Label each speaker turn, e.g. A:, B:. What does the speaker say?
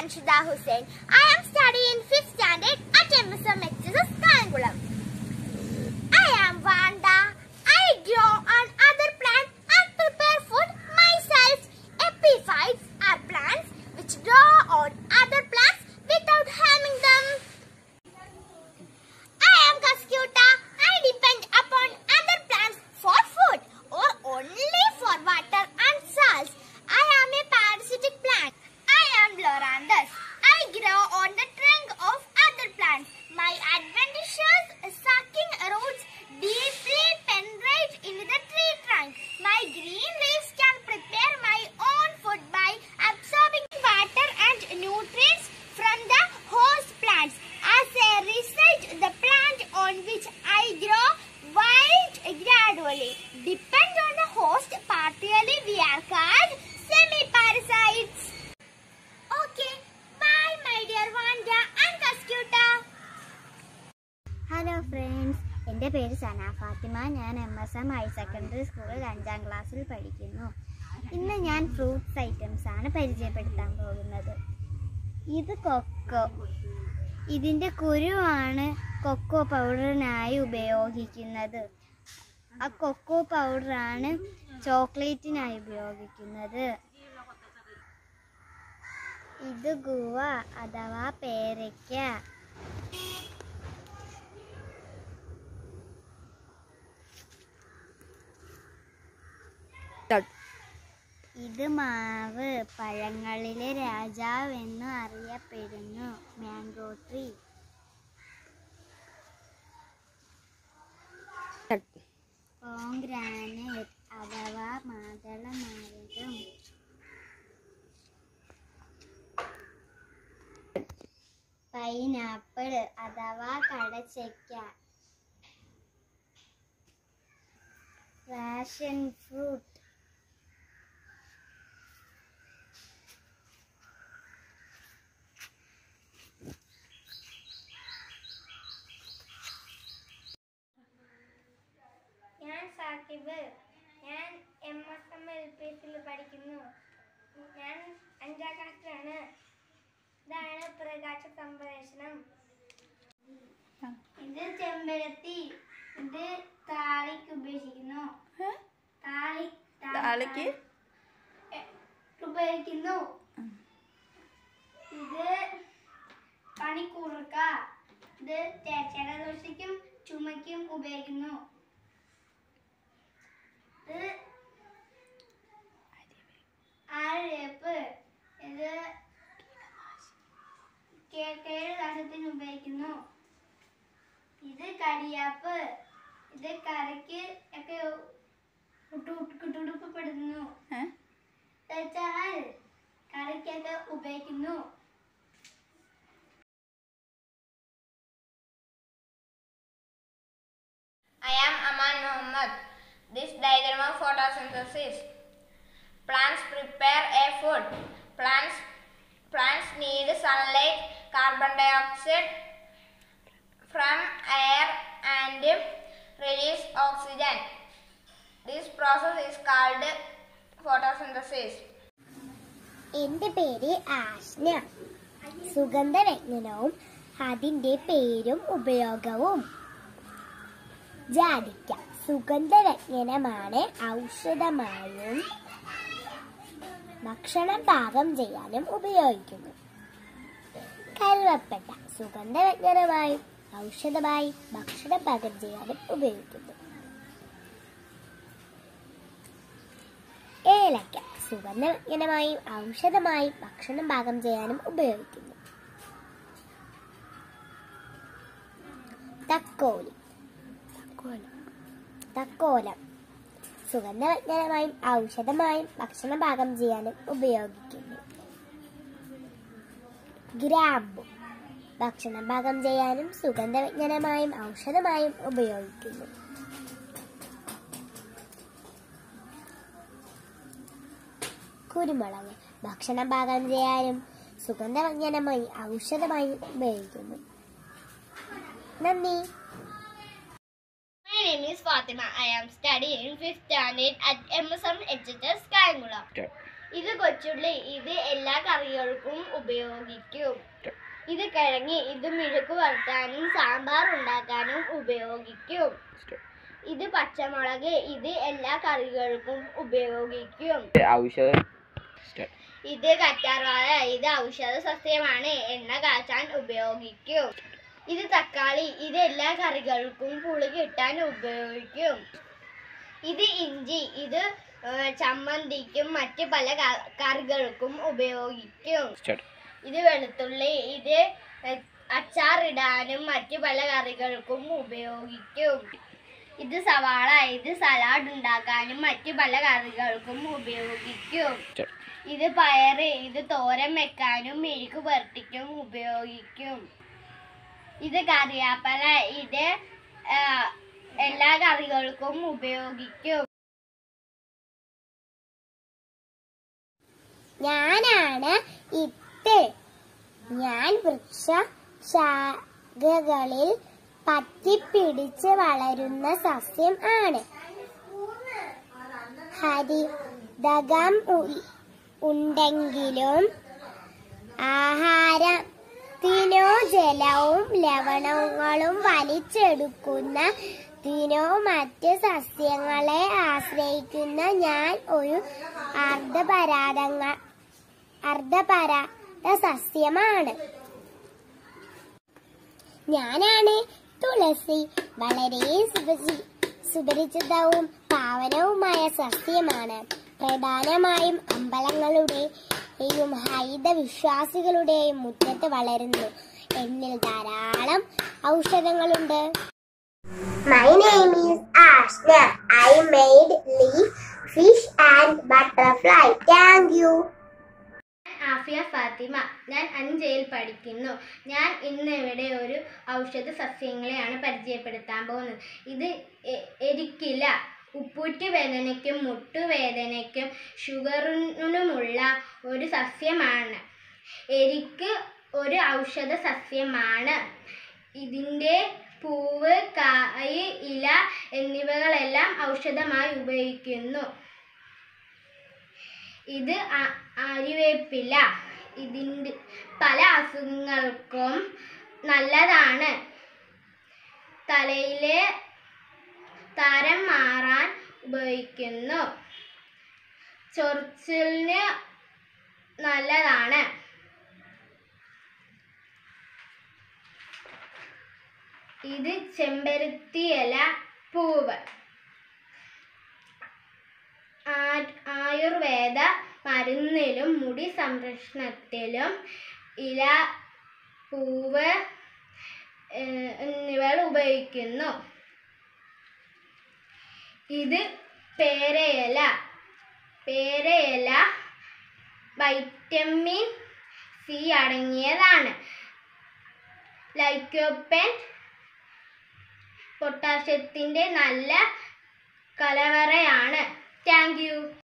A: Anshida Hussain. I am studying 5th standard at MSM HSS Kayangulam. I am Vanda. I grow on other plants and prepare food myself. Epiphytes are plants which grow on other plants without harming them. I am Cascuta. I depend upon other plants for food or only for water and salts. I am a parasitic plant. I am Loranthus. I grow on the trunk of other plants. My adventitious sucking roots deeply penetrate into the tree trunk. My green leaves can prepare my own food by absorbing water and nutrients from the host plants. As a result, the plant on which I grow wild gradually. Depend on the host, partially we are called semi-parasites. Okay, bye my dear Vanda and Cascuta.
B: Hello friends എൻ്റെ പേര് സന ഫാത്തിമ ഞാൻ M S M higher secondary സ്കൂളിൽ അഞ്ചാം ക്ലാസ്സിൽ പഠിക്കുന്നു ഇന്ന് ഞാൻ fruits items ആണ് പരിചയപ്പെടുത്താൻ പോകുന്നത് ഇത് കൊക്കോ ഇതിൻ്റെ കുരുവാണ് കൊക്കോ പൗഡറിനായി ഉപയോഗിക്കുന്നത് ആ കൊക്കോ പൗഡറാണ് ചോക്ലേറ്റിനായി ഉപയോഗിക്കുന്നത് ഇത് ഗുവ അഥവാ പേരയ്ക്ക ഇത് മാവ് പഴങ്ങളിലെ രാജാവെന്ന് അറിയപ്പെടുന്നു മാംഗോ ട്രീ പോങ്ഗ്രാനൈറ്റ് അഥവാ മാതളനാരകം പൈനാപ്പിൾ അഥവാ കടച്ചയ്ക്ക പാഷൻ ഫ്രൂട്ട്
A: ഞാൻ സാക്കിബ് ഞാൻ M S M L P എസിൽ പഠിക്കുന്നു ഞാൻ അഞ്ചാം ക്ലാസ്സിലാണ് ഇതാണ് പ്രകാശ സംപ്രേഷണം ഇത് ചെമ്പരത്തി ഇത് താളിക്ക് ഉപയോഗിക്കുന്നു താളി
C: താളിക്ക്
A: എ- ഉപയോഗിക്കുന്നു ഇത് പണിക്കൂർക്ക ഇത് ജലദോഷയ്ക്കും ചുമയ്ക്കും ഉപയോഗിക്കുന്നു ഇത് ആര്യവേപ്പ് ഇത് കേക്കേഴ് ദാസത്തിന് ഉപയോഗിക്കുന്നു ഇത് കരിയാപ്പ് ഇത് കറിക്ക് ഒക്കെ കുട്ടുടുക്കപ്പെടുന്നു
C: ഏ?
A: വെച്ചാൽ കറിക്കൊക്കെ ഉപയോഗിക്കുന്നു I am Aman Muhammad. This diagram of photosynthesis. Plants prepare a food. Plants plants need sunlight, carbon dioxide from air and release oxygen. This process is called photosynthesis.
B: എൻ്റെ പേര് ആഷ്ന സുഗന്ധരത്നവും അതിൻ്റെ പേരും ഉപയോഗവും ജാതിക്ക സുഗന്ധരത്നമാണ് ഔഷധമായും ഭക്ഷണം പാകം ചെയ്യാനും ഉപയോഗിക്കുന്നു കരുവപ്പട്ട സുഗന്ധരത്നമായും ഔഷധമായി ഭക്ഷണം പാകം ചെയ്യാനും ഉപയോഗിക്കുന്നു ഏലക്ക സുഗന്ധവ്യഞ്ജനമായും ഔഷധമായും ഭക്ഷണം പാകം ചെയ്യാനും ഉപയോഗിക്കുന്നു തക്കോലി തക്കോലം സുഗന്ധവ്യഞ്ജനമായും ഔഷധമായും ഭക്ഷണം പാകം ചെയ്യാനും ഉപയോഗിക്കുന്നു ഗ്രാമ്പു ഭക്ഷണം പാകം ചെയ്യാനും സുഗന്ധവ്യഞ്ജനമായും ഔഷധമായും ഉപയോഗിക്കുന്നു കുരുമുളക് ഭക്ഷണം പാകം ചെയ്യാനും സുഗന്ധവ്യഞ്ജനമായി ഔഷധമായി ഉപയോഗിക്കുന്നു നന്ദി
A: My name is Fatima. I am studying 5th standard at MSM HHS Kayangulam.
C: Okay.
A: ഇത് കൊച്ചുള്ളി ഇത് എല്ലാ കറികൾക്കും ഉപയോഗിക്കും ഇത് കിഴങ്ങി ഇത് മെഴുക്ക് വറുത്താനും സാമ്പാർ ഉണ്ടാക്കാനും ഉപയോഗിക്കും ഇത് പച്ചമുളക് ഇത് എല്ലാ കറികൾക്കും ഉപയോഗിക്കും
C: ഔഷധം
A: ഇത് കറ്റാർവാഴ ഇത് ഔഷധ സസ്യമാണ് എണ്ണ കാച്ചാൻ ഉപയോഗിക്കും ഇത് തക്കാളി ഇത് എല്ലാ കറികൾക്കും പുളി കിട്ടാൻ ഉപയോഗിക്കും ഇത് ഇഞ്ചി ഇത് ഏ, ചമ്മന്തിക്കും മറ്റ് പല ക- കറികൾക്കും ഉപയോഗിക്കും ഇത് വെളുത്തുള്ളി ഇത് ഏ, അച്ചാറിടാനും മറ്റ് പല കറികൾക്കും ഉപയോഗിക്കും ഇത് സവാള ഇത് സലാഡ് ഉണ്ടാക്കാനും മറ്റ് പല കറികൾക്കും ഉപയോഗിക്കും ഇത് പയറ് ഇത് തോരൻ വെക്കാനും മെഴുക്ക് പുരട്ടിക്കും ഉപയോഗിക്കും ഇത് കറിവേപ്പില ഇത് ആ, എല്ലാ കറികൾക്കും ഉപയോഗിക്കും
B: ഞാനാണ് ഇത്ത് ഞാൻ വൃക്ഷ ശാഖകളിൽ പറ്റിപ്പിടിച്ച് വളരുന്ന സസ്യം ആണ് ഹരിതകം ഉ- ഉണ്ടെങ്കിലും ആഹാരത്തിനോ ജലവും ലവണങ്ങളും വലിച്ചെടുക്കുന്ന ത്തിനോ മറ്റ് സസ്യങ്ങളെ ആശ്രയിക്കുന്ന ഞാൻ ഒരു അർദ്ധപരാതങ്ങ അർദ്ധപരാത സസ്യമാണ് ഞാനാണ് തുളസി വളരെ സുപരി സുപരിചിതവും പാവനവുമായ സസ്യമാണ് പ്രധാനമായും അമ്പലങ്ങളുടെയും ഹൈത വിശ്വാസികളുടെയും മുറ്റത്ത് വളരുന്നു എന്നിൽ ധാരാളം ഔഷധങ്ങളുണ്ട് My name is Ashna. I made leaf, fish and butterfly. Thank you.
A: ആഫിയ Fathima ഞാൻ അഞ്ചയിൽ പഠിക്കുന്നു ഞാൻ ഇന്ന് ഇവിടെ ഒരു ഔഷധ സസ്യങ്ങളെയാണ് പരിചയപ്പെടുത്താൻ പോകുന്നത് ഇത് എ- എരിക്കില ഉപ്പൂറ്റ് വേദനയ്ക്കും മുട്ടുവേദനയ്ക്കും ഷുഗറിനുമുള്ള ഒരു സസ്യമാണ് എരിക്ക് ഒരു ഔഷധ സസ്യമാണ് ഇതിൻ്റെ പൂവ് കായ് ഇല എന്നിവകളെല്ലാം ഔഷധമായി ഉപയോഗിക്കുന്നു ഇത് ആ- ആര്യവേപ്പില ഇതിൻ്റെ പല അസുഖങ്ങൾക്കും നല്ലതാണ് തലയിലെ താരം മാറാൻ ഉപയോഗിക്കുന്നു ചൊറിച്ചിലിന് നല്ലതാണ് ഇത് ചെമ്പരത്തി ഇല പൂവ് ആ- ആയുർവേദ മരുന്നിലും മുടി സംരക്ഷണത്തിലും ഇല പൂവ് ഏഹ്, എന്നിവ ഉപയോഗിക്കുന്നു ഇത് പേരയില പേരയില വൈറ്റമിൻ സി അടങ്ങിയതാണ് ലൈക്കോപ്പൻ പൊട്ടാഷ്യത്തിൻ്റെ നല്ല കലവറയാണ് താങ്ക് യു